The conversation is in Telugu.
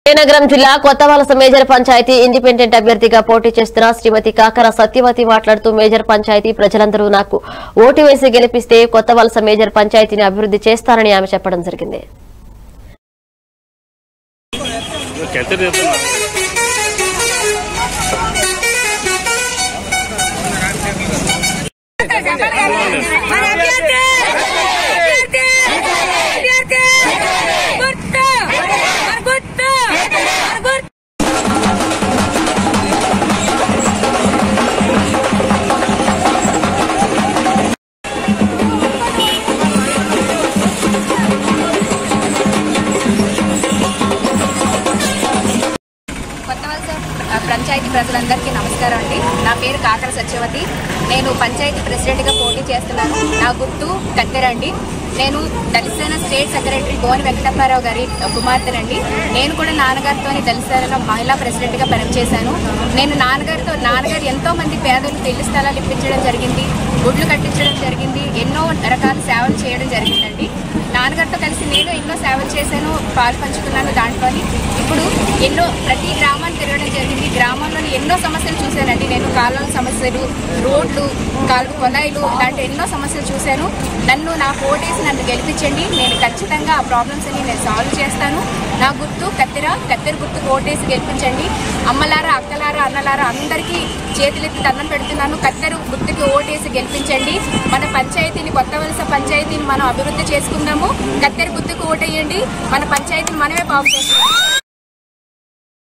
విజయనగరం జిల్లా కొత్తవలస మేజర్ పంచాయతీ ఇండిపెండెంట్ అభ్యర్థిగా పోటీ చేస్తున్న శ్రీమతి కాకర సత్యవతి మాట్లాడుతూ మేజర్ పంచాయతీ ప్రజలందరూ నాకు ఓటు వేసి గెలిపిస్తే కొత్తవలస మేజర్ పంచాయతీని అభివృద్ధి చేస్తానని ఆమె చెప్పడం జరిగింది कैसे देते हैं కొత్త వలస పంచాయతీ ప్రజలందరికీ నమస్కారం అండి నా పేరు కాకర సత్యవతి నేను పంచాయతీ ప్రెసిడెంట్గా పోటీ చేస్తున్నాను నా గుర్తు కత్తెరండి నేను దళితసేన స్టేట్ సెక్రటరీ గోని వెంకటప్పారావు గారి కుమార్తెనండి నేను కూడా నాన్నగారితో దళితసేనలో మహిళా ప్రెసిడెంట్గా పనిచేశాను నేను నాన్నగారితో నాన్నగారు ఎంతో మంది పేదలకు ఇల్లు స్థలాలు ఇప్పించడం జరిగింది గుడ్లు కట్టించడం జరిగింది ఎన్నో రకాల సేవలు చేయడం జరిగిందండి నాన్నగారితో కలిసి నేను ఎన్నో సేవలు చేశాను పాలు పంచుకున్నాను దాంట్లోని ఇప్పుడు ఎన్నో ప్రతి గ్రామాన్ని తిరగడం జరిగింది గ్రామంలోని ఎన్నో సమస్యలు చూశానండి నేను కాలువల సమస్యలు రోడ్లు కాలువ కొలాయిలు ఇలాంటి ఎన్నో సమస్యలు చూశాను నన్ను నా ఓటేసి నన్ను గెలిపించండి నేను ఖచ్చితంగా ఆ ప్రాబ్లమ్స్ అన్ని నేను సాల్వ్ చేస్తాను నా గుర్తు కత్తెర కత్తెర గుర్తుకు ఓటేసి గెలిపించండి అమ్మలారా అక్కలారా అన్నలారా అందరికీ చేతులెత్తి దండం పెడుతున్నాను కత్తెర గుర్తుకి ఓటేసి గెలిపించండి మన పంచాయతీని కొత్త వలస పంచాయతీని మనం అభివృద్ధి చేసుకుందాము కత్తెర గుర్తుకు ఓటేయండి మన పంచాయతీని మనమే బాగు చేసుకుందాం